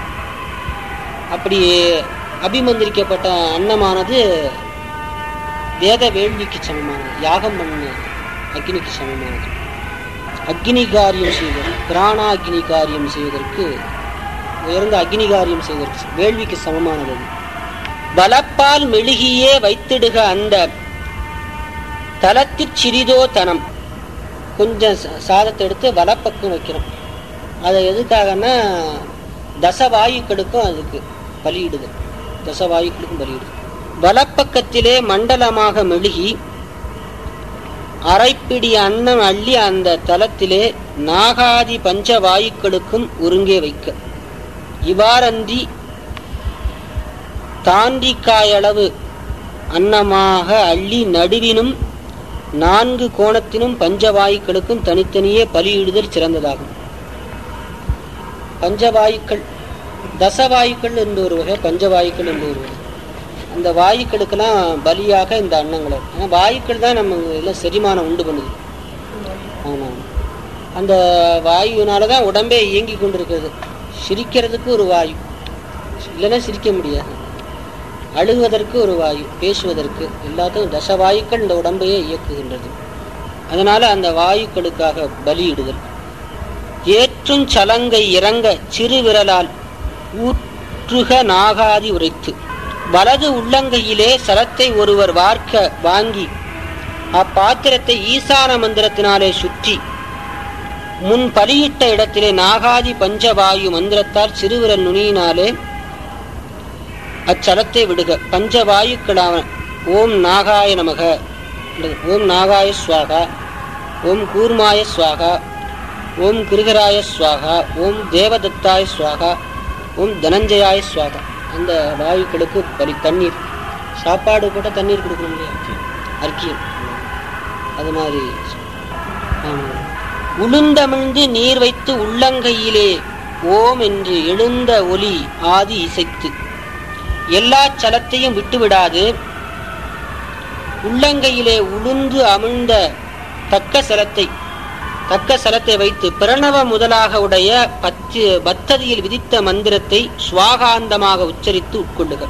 A: அப்படி அபிமந்திரிக்கப்பட்ட அன்னமானது வேத வேள்விக்கு சமமானது யாகம் பண்ண அக்னிக்கு சமமானது அக்னி காரியம் செய்வது பிராணாக்னி காரியம் செய்வதற்கு உயர்ந்த அக்னி காரியம் செய்வதற்கு வேள்விக்கு சமமானது அது. வலப்பால் மெழுகியே வைத்திடுக அந்த தலத்திற் சிறிதோ தனம் கொஞ்சம் சா- சாதத்தை எடுத்து வலப்பக்கம் வைக்கிறோம் அதை எதுக்காகன்னா தசவாயுக்களுக்கும் அதுக்கு பலியிடுதல் தசவாயுக்களுக்கும் பலியிடுதல் வலப்பக்கத்திலே மண்டலமாக மெழுகி அரைப்பிடி அன்னம் அள்ளி அந்த தலத்திலே நாகாதி பஞ்ச வாயுக்களுக்கும் ஒருங்கே வைக்க இவ்வாறன்றி தாண்டிக்காயளவு அன்னமாக அள்ளி நடுவினும் நான்கு கோணத்தினும் பஞ்சவாயுக்களுக்கும் தனித்தனியே பலியிடுதல் சிறந்ததாகும் பஞ்சவாயுக்கள் தசவாயுக்கள் என்று ஒரு வகை பஞ்சவாயுக்கள் என்று ஒரு வகை அந்த வாயுக்களுக்கெல்லாம் பலியாக இந்த அன்னங்கள் ஏன்னா வாயுக்கள் தான் நம்ம எல்லாம் செரிமானம் உண்டு பண்ணுது ஆமாம் அந்த வாயுவினால தான் உடம்பே இயங்கி கொண்டிருக்கிறது சிரிக்கிறதுக்கு ஒரு வாயு இல்லைன்னா சிரிக்க முடியாது அழுகுவதற்கு ஒரு வாயு பேசுவதற்கு எல்லாத்துக்கும் தசவாயுக்கள் இந்த உடம்பையே இயக்குகின்றது அதனால அந்த வாயுக்களுக்காக பலியிடுதல் ஏற்றும் சலங்கை இறங்க சிறு விரலால் ஊற்றுக நாகாதி உரைத்து வலது உள்ளங்கையிலே சலத்தை ஒருவர் வார்க்க வாங்கி அப்பாத்திரத்தை ஈசான மந்திரத்தினாலே சுற்றி முன் பலியிட்ட இடத்திலே நாகாதி பஞ்சவாயு மந்திரத்தால் சிறுவிரல் நுனியினாலே அச்சலத்தை விடுக பஞ்சவாயுக்களான ஓம் நாகாய நமக அல்லது ஓம் நாகாய ஸ்வாகா ஓம் கூர்மாய ஸ்வாகா ஓம் கிருகராய ஸ்வாகா ஓம் தேவதத்தாய ஸ்வாகா ஓம் தனஞ்சயாய ஸ்வாகா அந்த வாயுக்களுக்கு பலி தண்ணீர் சாப்பாடு போட்டால் தண்ணீர் கொடுக்கணும் இல்லையா அர்க்கியம் அது மாதிரி ஆமா. உளுந்தமிழ்ந்து நீர் வைத்து உள்ளங்கையிலே ஓம் என்று எழுந்த ஒலி ஆதி இசைத்து எல்லா சலத்தையும் விட்டுவிடாது உள்ளங்கையிலே உளுந்து அமிழ்ந்த தக்க சலத்தை தக்க சலத்தை வைத்து பிரணவ முதலாக உடைய பத்து பத்ததியில் விதித்த மந்திரத்தை சுவாகாந்தமாக உச்சரித்து உட்கொள்ளுக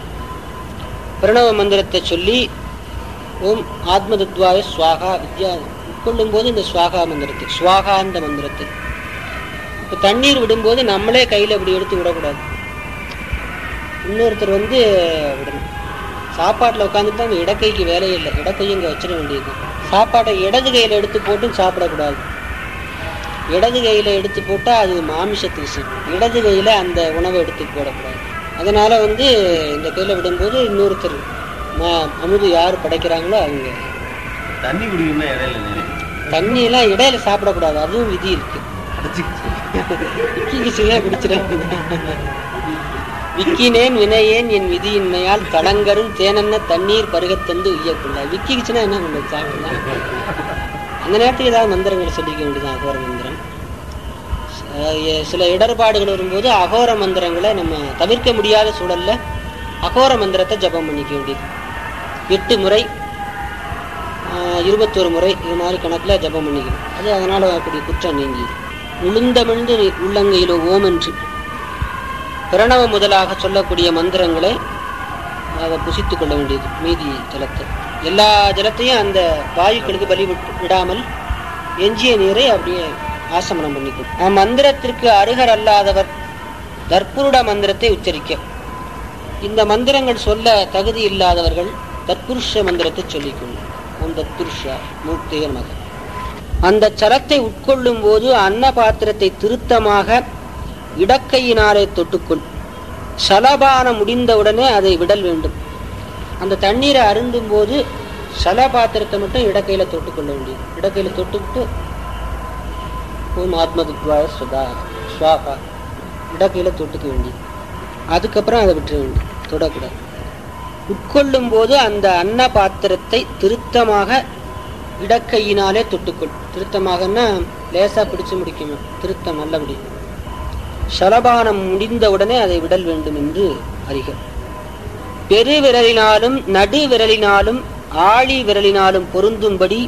A: பிரணவ மந்திரத்தை சொல்லி ஓம் ஆத்மதத்வாய ஸ்வாகா வித்யா உட்கொள்ளும் போது இந்த ஸ்வாகா மந்திரத்தை ஸ்வாகாந்த மந்திரத்தை இப்போ தண்ணீர் விடும்போது நம்மளே கையில் இப்படி எடுத்து விடக்கூடாது இன்னொருத்தர் வந்து விடணும் சாப்பாட்டில் உட்காந்துட்டு அந்த இடக்கைக்கு வேலையே இல்லை இடக்கையும் இங்கே வச்சிட வேண்டியது சாப்பாட்டை இடது கையில் எடுத்து போட்டும் சாப்பிடக்கூடாது இடது கையில் எடுத்து போட்டால் அது மாமிசத்துக்கு செய்யும் இடது கையில் அந்த உணவை எடுத்து போடக்கூடாது அதனால வந்து இந்த கையில் விடும்போது இன்னொருத்தர் மா அமுது யார் படைக்கிறாங்களோ அவங்க
C: தண்ணி குடிக்கணும்னா இடையில நினை.
A: தண்ணியெல்லாம் இடையில சாப்பிடக்கூடாது அதுவும் விதி இருக்கு
C: அடைச்சிக்கிச்சு.
A: விக்கிக்கு செய்ய குடிச்சிடாங்க விக்கினேன் வினையேன் என் விதியின்மையால் தடங்கரும் தேனென்ன தண்ணீர் பருகத்தந்து உய்யக்குள்ள விக்கிச்சுன்னா என்ன பண்ணுறது சாப்பிடலாம் அந்த நேரத்துக்கு ஏதாவது மந்திரங்கள் சொல்லிக்க வேண்டியதான் அகோர மந்திரம் அஹ் எ- சில இடர்பாடுகள் வரும்போது அகோர மந்திரங்களை நம்ம தவிர்க்க முடியாத சூழல்ல அகோர மந்திரத்தை ஜபம் பண்ணிக்க வேண்டியது எட்டு முறை ஆஹ் இருபத்தொரு முறை இது மாதிரி கணக்கில் ஜபம் பண்ணிக்கணும் அது அதனால் வரக்கூடிய குற்றம் நீங்கியது உளுந்தமிழ்ந்து நீ- உள்ளங்கையிலோ ஓம் என்று பிரணவ முதலாக சொல்லக்கூடிய மந்திரங்களை அதை புசித்துக் கொள்ள வேண்டியது மீதி ஜலத்தை எல்லா ஜலத்தையும் அந்த வாயுக்களுக்கு பலி விட்டு விடாமல் எஞ்சிய நீரை அப்படியே ஆசமனம் பண்ணிக்கணும் அம்மந்திரத்திற்கு அருகர் அல்லாதவர் தற்புருட மந்திரத்தை உச்சரிக்க இந்த மந்திரங்கள் சொல்ல தகுதி இல்லாதவர்கள் தத்புருஷ மந்திரத்தை சொல்லிக்கொள்ளும் ஓம் தத்புருஷா மூர்த்திய நமக அந்த சரத்தை உட்கொள்ளும் போது அன்ன பாத்திரத்தை திருத்தமாக இடக்கையினாலே தொட்டுக்கொள் சலபானம் முடிந்தவுடனே அதை விடல் வேண்டும் அந்த தண்ணீரை அருந்தும் போது சல பாத்திரத்தை மட்டும் இடக்கையில தொட்டுக்கொள்ள வேண்டியது இடக்கையில தொட்டுக்கிட்டு ஓம் ஆத்மதுத்வாய சுதா ஸ்வாகா இடக்கையில தொட்டுக்க வேண்டியது அதுக்கப்புறம் அதை விட்டுற வேண்டியது தொடக்கூடாது உட்கொள்ளும் போது அந்த அன்ன பாத்திரத்தை திருத்தமாக இடக்கையினாலே தொட்டுக்கொள் திருத்தமாகன்னா லேசா பிடிச்சு முடிக்கணும் திருத்தம் நல்லபடி சலபானம் முடிந்தவுடனே அதை விடல் வேண்டும் என்று அறிக பெருவிரலினாலும் நடு விரலினாலும் ஆழி விரலினாலும் பொருந்தும்படி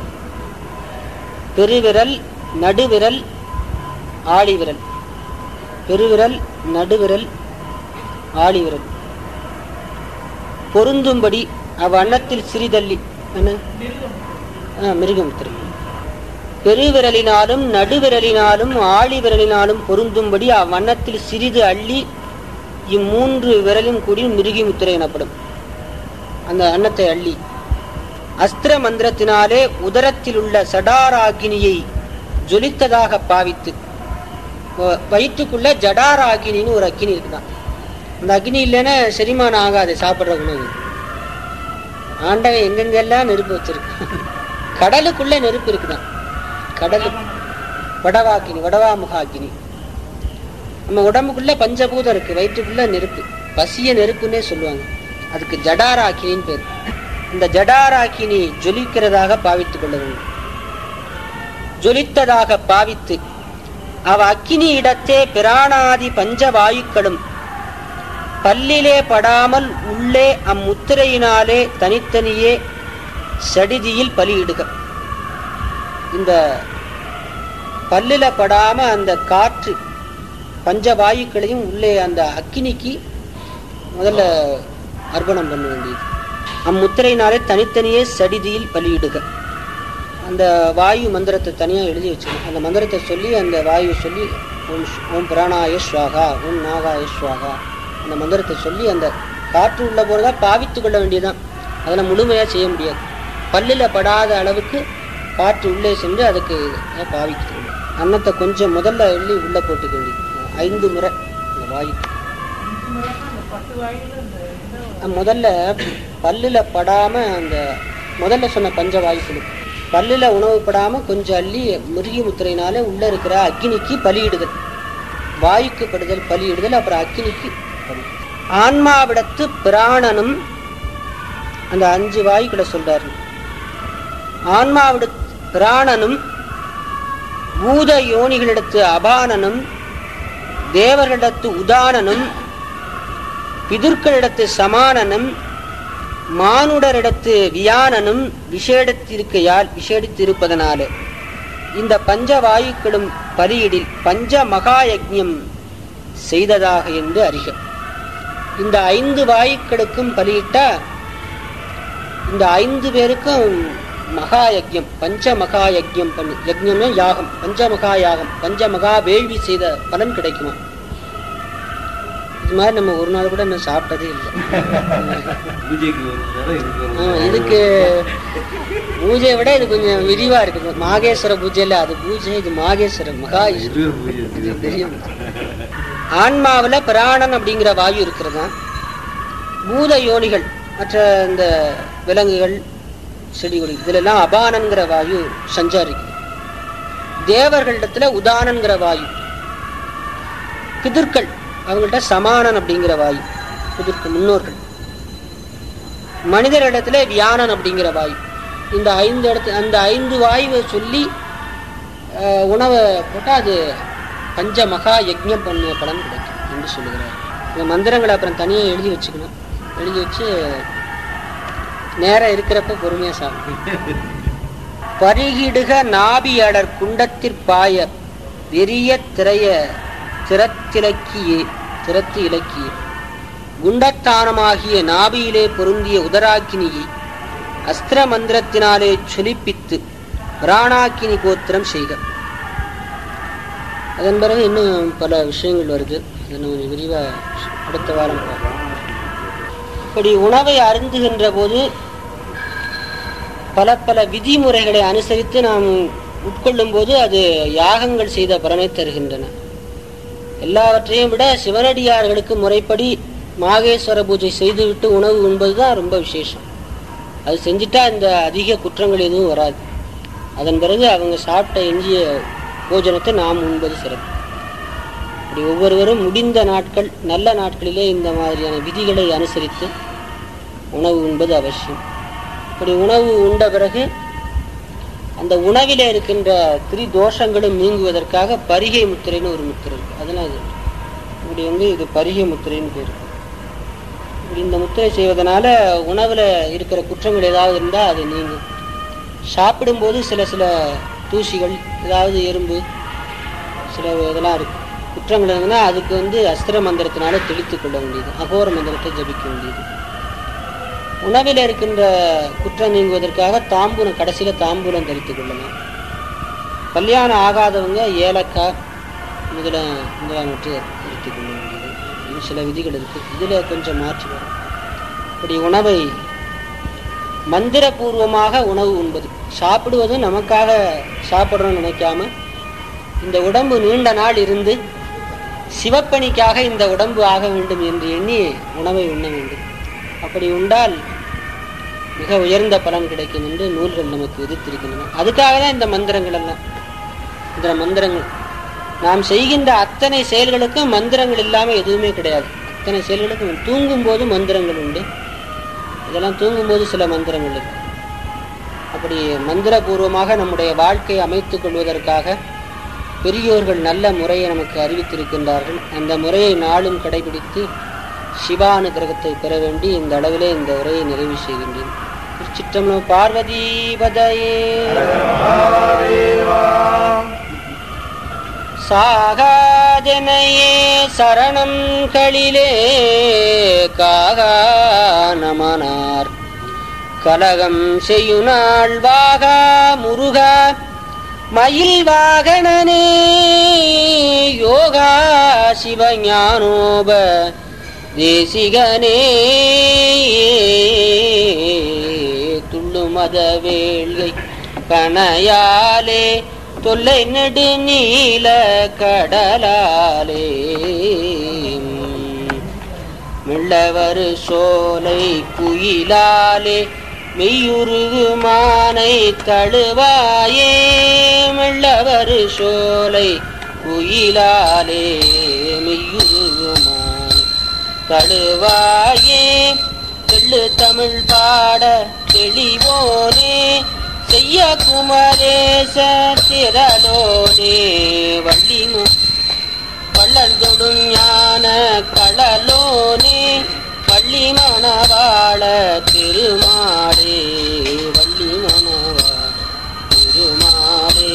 A: பெருவிரல் நடுவிரல் ஆழி விரல் பெருவிரல் நடுவிரல் ஆழி விரல் பொருந்தும்படி அவ்வண்ணத்தில் சிறிதள்ளி என்ன ஆ மிருகமுத்திரை பெருவிரலினாலும் நடுவிரலினாலும் ஆழி விரலினாலும் பொருந்தும்படி அவ்வண்ணத்தில் சிறிது அள்ளி இம்மூன்று விரலும் கூடி மிருகி முத்திரை எனப்படும் அந்த அன்னத்தை அள்ளி அஸ்திர மந்திரத்தினாலே உதரத்தில் உள்ள சடாராகினியை ஜொலித்ததாக பாவித்து வ- வயிற்றுக்குள்ள ஜடாராகினின்னு ஒரு அக்கினி இருக்குதான் அந்த அக்னி இல்லைன்னா செரிமானம் ஆகாது சாப்பிடுற உணவு ஆண்டவன் எங்கெங்கெல்லாம் நெருப்பு வச்சிருக்கு கடலுக்குள்ள நெருப்பு இருக்குதான் கடலு வடவாக்கினி வடவாமுகாக்கினி நம்ம உடம்புக்குள்ள பஞ்சபூதம் இருக்கு வயிற்றுக்குள்ள நெருப்பு பசிய நெருப்புன்னே சொல்லுவாங்க அதுக்கு ஜடாராக்கினின்னு பேர் இந்த ஜடாராக்கினி ஜொலிக்கிறதாக பாவித்துக் கொள்ள வேண்டும் ஜொலித்ததாக பாவித்து அவ அக்கினி இடத்தே பிராணாதி பஞ்சவாயுக்களும் பல்லிலே படாமல் உள்ளே அம்முத்திரையினாலே தனித்தனியே சடிதியில் பலியிடுக இந்த பல்லில படாம அந்த காற்று பஞ்சவாயுக்களையும் உள்ளே அந்த அக்கினிக்கு முதல்ல அர்ப்பணம் பண்ண வேண்டியது அம்முத்திரையினாலே தனித்தனியே சடிதியில் பலியிடுக அந்த வாயு மந்திரத்தை தனியாக எழுதி வச்சுக்கணும் அந்த மந்திரத்தை சொல்லி அந்த வாயு சொல்லி ஓம் ஷ்- ஓம் பிராணாய ஸ்வாகா ஓம் நாகாய ஸ்வாகா அந்த மந்திரத்தை சொல்லி அந்த காற்று உள்ள போறதா பாவித்து கொள்ள வேண்டியதுதான் அதில் முழுமையாக செய்ய முடியாது பல்லில் படாத அளவுக்கு காற்று உள்ளே சென்று அதுக்கு பாவிக்க வேண்டும் அன்னத்தை கொஞ்சம் முதல்ல எள்ளி உள்ளே போட்டுக்க வேண்டியது ஐந்து முறை அந்த வாயுக்கு அஹ் முதல்ல பல்லுல படாம அந்த முதல்ல சொன்ன பஞ்ச வாயுக்களுக்கு பல்லுல உணவு படாம கொஞ்சம் அள்ளி மிருகி முத்திரையினால உள்ள இருக்கிற அக்கினிக்கு பலியிடுதல் வாயுக்கு படுதல் பலியிடுதல் அப்புறம் அக்கினிக்கு பலி ஆன்மாவிடத்து பிராணனும் அந்த அஞ்சு வாயுக்களை சொல்றாரு ஆன்மாவிட பிராணனும் பூத யோனிகளிடத்து அபானனும் தேவர்களிடத்து உதானனும் பிதுர்களிடத்து சமானனும் மானுடரிடத்து வியானனும் விஷேடத்திருக்கையால் விஷேடித்திருப்பதனாலே இந்த பஞ்ச வாயுக்களும் பலியிடில் பஞ்ச மகா யஜ்ஞம் செய்ததாக என்று அறிக இந்த ஐந்து வாயுக்களுக்கும் பலியிட்டா இந்த ஐந்து பேருக்கும் மகா யஜ்யம் பஞ்ச மகா யஜ்யம் பண்ணி யஜ்யம்னா யாகம் பஞ்ச மகா யாகம் பஞ்ச மகா வேள்வி செய்த பலன் கிடைக்குமா இது மாதிரி நம்ம ஒரு நாள் கூட இன்னும் சாப்பிட்டதே இல்லை
C: பூஜைக்கு ஒரு தடவை இதுக்கு ஒரு
A: ஆ,
C: தடவை.
A: இதுக்கு பூஜையை விட இது கொஞ்சம் விரிவா இருக்கு மாகேஸ்வர பூஜை இல்ல அது பூஜை இது மாகேஸ்வரம் மகா
C: இது ஒரு பூஜை
A: இது பெரிய ஆன்மாவுல பிராணன் அப்படிங்கிற வாயு இருக்கிறதா பூத யோனிகள் மற்ற இந்த விலங்குகள் செடி கொடி இதுலெல்லாம் அபானன்கிற வாயு சஞ்சாரிக்குது தேவர்களிடத்துல உதானன்கிற வாயு பிதுர்கள் அவங்கள்ட்ட சமானன் அப்படிங்கிற வாயு பிதுர்கள் முன்னோர்கள் மனிதரிடத்துல வியானன் அப்படிங்கிற வாயு இந்த ஐந்து இடத்து அந்த ஐந்து வாயுவை சொல்லி அஹ், உணவை போட்டால் அது பஞ்ச மகா யஜ்ஞம் பண்ணிய பலன் கிடைக்கும் என்று சொல்லுகிறார் இந்த மந்திரங்களை அப்புறம் தனியாக எழுதி வச்சுக்கணும் எழுதி வச்சு நேரம் இருக்கிறப்ப பொறுமையாக சாப்பிடணும் பருகிடுக நாபியடர் குண்டத்திற்பாய வெறிய திரைய திறத்திலக்கியே திறத்து இலக்கியே குண்டத்தானமாகிய நாபியிலே பொருந்திய உதராக்கினியை அஸ்திர மந்திரத்தினாலே சொலிப்பித்து பிராணாக்கினி கோத்திரம் செய்க அதன் பிறகு இன்னும் பல விஷயங்கள் வருது அதை நம்ம கொஞ்சம் விரிவா அடுத்த வாரம் பார்க்கலாம் இப்படி உணவை அருந்துகின்ற போது பல பல விதிமுறைகளை அனுசரித்து நாம் உட்கொள்ளும் போது அது யாகங்கள் செய்த பலனை தருகின்றன எல்லாவற்றையும் விட சிவனடியார்களுக்கு முறைப்படி மாகேஸ்வர பூஜை செய்துவிட்டு உணவு உண்பதுதான் ரொம்ப விசேஷம் அது செஞ்சுட்டா இந்த அதிக குற்றங்கள் எதுவும் வராது அதன் பிறகு அவங்க சாப்பிட்ட எஞ்சிய போஜனத்தை நாம் உண்பது சிறப்பு இப்படி ஒவ்வொருவரும் முடிந்த நாட்கள் நல்ல நாட்களிலே இந்த மாதிரியான விதிகளை அனுசரித்து உணவு உண்பது அவசியம் இப்படி உணவு உண்ட பிறகு அந்த உணவிலே இருக்கின்ற திரி தோஷங்களும் நீங்குவதற்காக பரிகை முத்திரைன்னு ஒரு முத்திரை இருக்கு அதெல்லாம் இது இப்படி வந்து இது பரிகை முத்திரைன்னு பேர் இப்படி இந்த முத்திரை செய்வதனால உணவுல இருக்கிற குற்றங்கள் ஏதாவது இருந்தால் அது நீங்கும் சாப்பிடும்போது சில சில தூசிகள் ஏதாவது எறும்பு சில இதெல்லாம் இருக்கு குற்றங்கள் இருந்ததுன்னா அதுக்கு வந்து அஸ்திர மந்திரத்தினால தெளித்து கொள்ள வேண்டியது அகோர மந்திரத்தை ஜபிக்க வேண்டியது உணவில் இருக்கின்ற குற்றம் நீங்குவதற்காக தாம்பூலம் கடைசியில் தாம்பூலம் தரித்துக் கொள்ளலாம் கல்யாணம் ஆகாதவங்க ஏலக்காய் முதல முதலாமற்று தரித்துக் கொள்ள வேண்டியது இன்னும் சில விதிகள் இருக்கு இதுல கொஞ்சம் மாற்றி வரும் இப்படி உணவை மந்திரபூர்வமாக உணவு உண்பது சாப்பிடுவது நமக்காக சாப்பிட்றோம்னு நினைக்காம இந்த உடம்பு நீண்ட நாள் இருந்து சிவப்பணிக்காக இந்த உடம்பு ஆக வேண்டும் என்று எண்ணி உணவை உண்ண வேண்டும் அப்படி உண்டால் மிக உயர்ந்த பலன் கிடைக்கும் என்று நூல்கள் நமக்கு விதித்திருக்கின்றன அதுக்காக தான் இந்த மந்திரங்கள் எல்லாம் இந்த மந்திரங்கள் நாம் செய்கின்ற அத்தனை செயல்களுக்கும் மந்திரங்கள் இல்லாமல் எதுவுமே கிடையாது அத்தனை செயல்களுக்கும் தூங்கும் போது மந்திரங்கள் உண்டு இதெல்லாம் தூங்கும்போது சில மந்திரங்கள் இருக்கு அப்படி மந்திரபூர்வமாக நம்முடைய வாழ்க்கையை அமைத்துக் கொள்வதற்காக பெரியோர்கள் நல்ல முறையை நமக்கு அறிவித்திருக்கின்றார்கள் அந்த முறையை நாளும் கடைபிடித்து சிவானுகிரகத்தை பெற வேண்டி இந்த அளவிலே இந்த உரையை நிறைவு செய்கின்றேன் திருச்சிற்றம்பலம் பார்வதி பதையே சாகாதனையே சரணம் களிலே காகா நமனார் கலகம் செய்யுநாள் வாகா முருகா மயில் வாகனனே யோகா சிவஞானோப தேசிகனே துள்ளு மத வேள்கை கணையாலே தொல்லை நெடு நீல கடலாலே மெல்லவரு சோலை குயிலாலே மெய்யுருகு மானை தழுவாயே மெல்லவரு சோலை குயிலாலே மெய்யுருகு மானை தழுவாயே தெள்ளு தமிழ் பாட தெளிவோனே செய்ய குமரேச திரளோனே வள்ளிமு வள்ளல் தொடும் ஞான களலோனே வள்ளி மணவாள திருமாடே வள்ளி மணவாள திருமாடே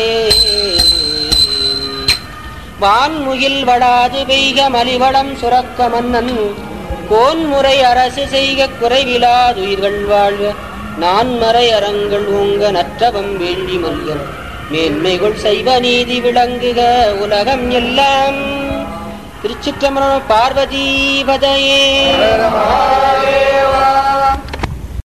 A: வான்முகில் வடாது பெய்க மலிவளம் சுரக்க மன்னன் கோன்முறை அரசு செய்க குறைவிலாதுயிர்கள் வாழ்க நான்மறை அறங்கள் ஓங்க நற்றவம் வேண்டி மல்கன் மேன்மைகள் செய்வ நீதி விளங்குக உலகம் எல்லாம் திருச்சிற்றம்பலம் பார்வதி பதையே